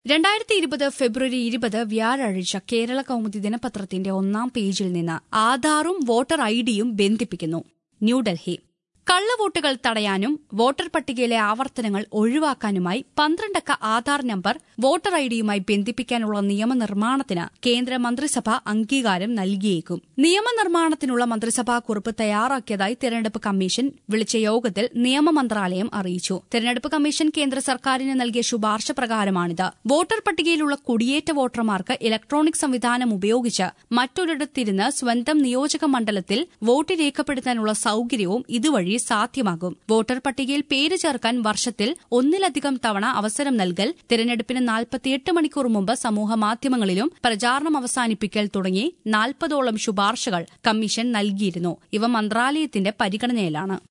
രണ്ടായിരത്തി ഇരുപത് ഫെബ്രുവരി ഇരുപത് വ്യാഴാഴ്ച കേരള കൗമുദി ദിനപത്രത്തിന്റെ ഒന്നാം പേജിൽ നിന്ന് ആധാറും വോട്ടർ ഐഡിയും ബന്ധിപ്പിക്കുന്നു ന്യൂഡൽഹി കള്ളവോട്ടുകൾ തടയാനും വോട്ടർ പട്ടികയിലെ ആവർത്തനങ്ങൾ ഒഴിവാക്കാനുമായി പന്ത്രണ്ടക്ക ആധാർ നമ്പർ വോട്ടർ ഐഡിയുമായി ബന്ധിപ്പിക്കാനുള്ള നിയമനിർമ്മാണത്തിന് കേന്ദ്ര മന്ത്രിസഭ അംഗീകാരം നൽകിയേക്കും നിയമനിർമ്മാണത്തിനുള്ള മന്ത്രിസഭാ കുറിപ്പ് തയ്യാറാക്കിയതായി തെരഞ്ഞെടുപ്പ് കമ്മീഷൻ വിളിച്ച യോഗത്തിൽ നിയമ മന്ത്രാലയം അറിയിച്ചു തെരഞ്ഞെടുപ്പ് കമ്മീഷൻ കേന്ദ്ര സർക്കാരിന് നൽകിയ ശുപാർശ പ്രകാരമാണിത് വോട്ടർ പട്ടികയിലുള്ള കുടിയേറ്റ വോട്ടർമാർക്ക് ഇലക്ട്രോണിക് സംവിധാനം ഉപയോഗിച്ച് മറ്റൊരിടത്തിരുന്ന് സ്വന്തം നിയോജക മണ്ഡലത്തിൽ വോട്ട് രേഖപ്പെടുത്താനുള്ള സൌകര്യവും ഇതുവഴി സാധ്യമാകും വോട്ടർ പട്ടികയിൽ പേര് ചേർക്കാൻ വർഷത്തിൽ ഒന്നിലധികം തവണ അവസരം നൽകൽ തിരഞ്ഞെടുപ്പിന് നാൽപ്പത്തിയെട്ട് മണിക്കൂർ മുമ്പ് സമൂഹമാധ്യമങ്ങളിലും പ്രചാരണം അവസാനിപ്പിക്കൽ തുടങ്ങി നാൽപ്പതോളം ശുപാർശകൾ കമ്മീഷൻ നൽകിയിരുന്നു ഇവ മന്ത്രാലയത്തിന്റെ പരിഗണനയിലാണ്